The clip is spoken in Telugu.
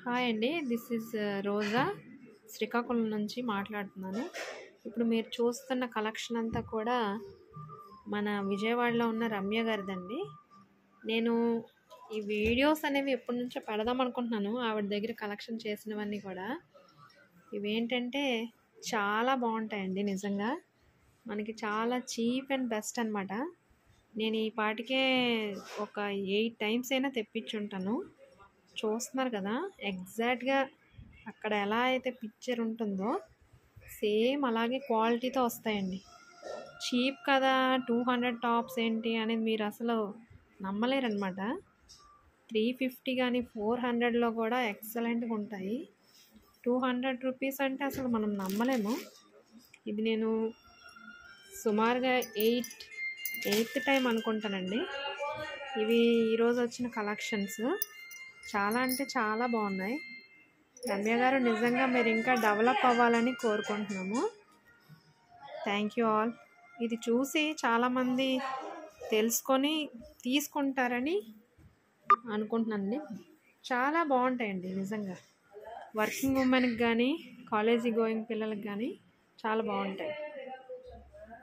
హాయ్ అండి దిస్ ఇస్ రోజా శ్రీకాకుళం నుంచి మాట్లాడుతున్నాను ఇప్పుడు మీరు చూస్తున్న కలెక్షన్ అంతా కూడా మన విజయవాడలో ఉన్న రమ్య గారిదండి నేను ఈ వీడియోస్ అనేవి ఎప్పటి నుంచో పెడదాం అనుకుంటున్నాను ఆవిడ దగ్గర కలెక్షన్ చేసినవన్నీ కూడా ఇవేంటంటే చాలా బాగుంటాయండి నిజంగా మనకి చాలా చీప్ అండ్ బెస్ట్ అనమాట నేను ఈ పాటికే ఒక ఎయిట్ టైమ్స్ అయినా తెప్పించుంటాను చూస్తున్నారు కదా ఎగ్జాక్ట్గా అక్కడ ఎలా అయితే పిక్చర్ ఉంటుందో సేమ్ అలాగే క్వాలిటీతో వస్తాయండి చీప్ కదా టూ హండ్రెడ్ టాప్స్ ఏంటి అనేది మీరు అసలు నమ్మలేరనమాట త్రీ ఫిఫ్టీ కానీ ఫోర్ హండ్రెడ్లో కూడా ఎక్సలెంట్గా ఉంటాయి టూ హండ్రెడ్ రూపీస్ అంటే అసలు మనం నమ్మలేము ఇది నేను సుమారుగా ఎయిట్ ఎయిత్ టైం అనుకుంటానండి ఇవి ఈరోజు వచ్చిన కలెక్షన్స్ చాలా అంటే చాలా బాగున్నాయి రమ్య గారు నిజంగా మీరు ఇంకా డెవలప్ అవ్వాలని కోరుకుంటున్నాము థ్యాంక్ యూ ఆల్ ఇది చూసి చాలామంది తెలుసుకొని తీసుకుంటారని అనుకుంటున్నానండి చాలా బాగుంటాయండి నిజంగా వర్కింగ్ ఉమెన్కి కానీ కాలేజీ గోయింగ్ పిల్లలకి కానీ చాలా బాగుంటాయి